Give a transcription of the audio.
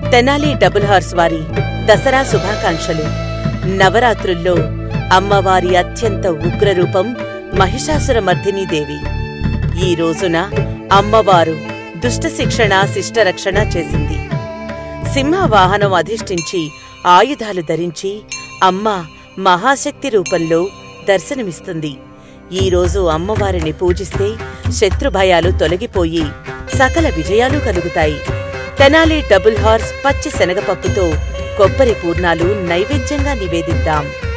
Tenali double horse వారి దసరా శుభాకాంక్షలు నవరాత్రుల్లో అమ్మవారి అత్యంత ఉగ్రరూపం మహిషాసురమర్దినీ దేవి ఈ రోజున అమ్మవారు దుష్ట శిక్షణ శిష్టరక్షణ చేసింది సింహ వాహనం అధిష్ఠించి ఆయుధాలు ధరించి అమ్మ మహాశక్తి రూపంలో దర్శనమిస్తుంది ఈ రోజు అమ్మవారిని పూజిస్తే శత్రుభయాలు తొలగిపోయి సకల విజయాలు కలుగుతాయి తెనాలి డబుల్ హార్స్ పచ్చి శనగపప్పుతో కొబ్బరి పూర్ణాలు నైవేద్యంగా నివేదిద్దాం